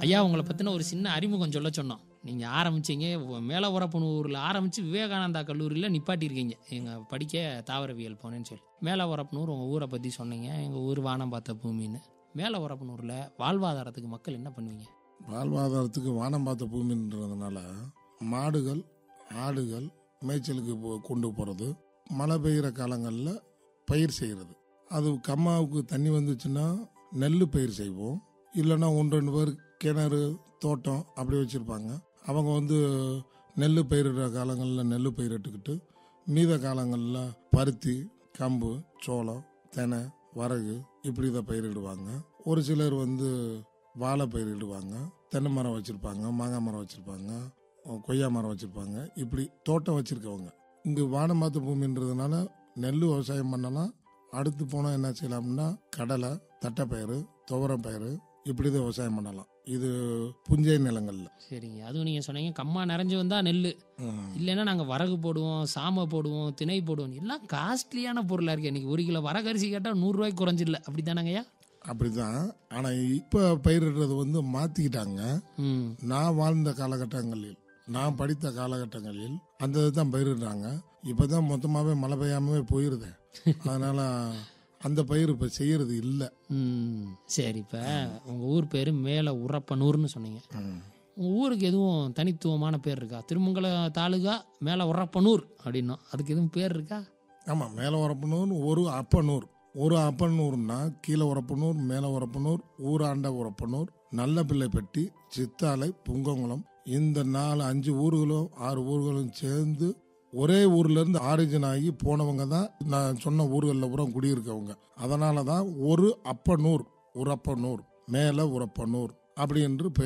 ஐயா உங்களை பற்றின ஒரு சின்ன அறிமுகம் சொல்ல சொன்னோம் நீங்கள் ஆரம்பிச்சீங்க மேலே ஊரில் ஆரம்பித்து விவேகானந்தா கல்லூரியில் நிப்பாட்டியிருக்கீங்க எங்கள் படிக்க தாவரவியல் போனேன்னு சொல்லி மேலே உரப்பனூர் உங்கள் ஊரை பற்றி சொன்னீங்க எங்கள் ஊர் வானம் பார்த்த பூமின்னு மேலே உரப்பனூரில் வாழ்வாதாரத்துக்கு மக்கள் என்ன பண்ணுவீங்க வாழ்வாதாரத்துக்கு வானம் பார்த்த பூமின்றதுனால மாடுகள் ஆடுகள் மேய்ச்சலுக்கு போ- கொண்டு போகிறது மழை பெய்கிற காலங்களில் பயிர் செய்கிறது அது கம்மாவுக்கு தண்ணி வந்துச்சுன்னா நெல் பயிர் செய்வோம் இல்லைன்னா ஒன்று ரெண்டு பேர் கிணறு தோட்டம் அப்படி வச்சுருப்பாங்க அவங்க வந்து நெல் பயிரிடுற காலங்களில் நெல் பயிரிட்டுக்கிட்டு மீத காலங்களில் பருத்தி கம்பு சோளம் தெனை வரகு இப்படி தான் பயிரிடுவாங்க ஒரு சிலர் வந்து வாழை பயிரிடுவாங்க தென்னை மரம் வச்சுருப்பாங்க மாங்காய் மரம் வச்சுருப்பாங்க கொய்யா மரம் வச்சுருப்பாங்க இப்படி தோட்டம் வச்சுருக்கவங்க இங்கே வானமாத்து பூமின்றதுனால நெல் விவசாயம் பண்ணலாம் அடுத்து போனால் என்ன செய்யலாம்னா கடலை தட்டைப்பயிறு துவரம் பயிறு இப்படி தான் விவசாயம் பண்ணலாம் இது புஞ்சை நிலங்களில் சரிங்க அதுவும் நீங்கள் சொன்னீங்க கம்மா நிறைஞ்சு வந்தால் நெல் இல்லைன்னா நாங்கள் வரகு போடுவோம் சாமை போடுவோம் திணை போடுவோம் எல்லாம் காஸ்ட்லியான பொருளாக இருக்குது இன்றைக்கி ஒரு கிலோ வரகரிசி கேட்டால் நூறுரூவாய்க்கு குறைஞ்சிடல அப்படி தானங்கய்யா அப்படிதான் ஆனால் இப்போ பயிரிடுறது வந்து மாற்றிக்கிட்டாங்க ம் நான் வாழ்ந்த காலகட்டங்களில் நான் படித்த காலகட்டங்களில் அந்த இதுதான் பயிரிடுறாங்க இப்பதான் மொத்தமாவே மழை பெய்யாமவே போயிருது அதனால அந்த பயிர் இப்ப செய்யறது இல்லை ம் சரி இப்போ உங்கள் ஊர் பேர் மேலே உரப்பனூர்னு சொன்னீங்க உங்கள் ஊருக்கு எதுவும் தனித்துவமான பேர் இருக்கா திருமங்கல தாலுகா மேலே உரப்பனூர் அப்படின்னோம் அதுக்கு எதுவும் பேர் இருக்கா ஆமா மேல உரப்பனூர் ஒரு அப்பனூர் ஒரு அப்பனூர்னா கீழே உரப்பனூர் மேல உரப்பனூர் ஊராண்ட உரப்பனூர் நல்ல பிள்ளைப்பட்டி சித்தாலை புங்கங்குளம் இந்த நாலு அஞ்சு ஊர்களும் ஆறு ஊர்களும் சேர்ந்து ஒரே ஊர்ல இருந்து ஆரிஜின் ஆகி போனவங்க தான் நான் சொன்ன ஊர்களில் பூரா குடியிருக்கவங்க அதனால தான் ஒரு அப்பனூர் உரப்பனூர் மேல உரப்பனூர் அப்படி என்று பெயர்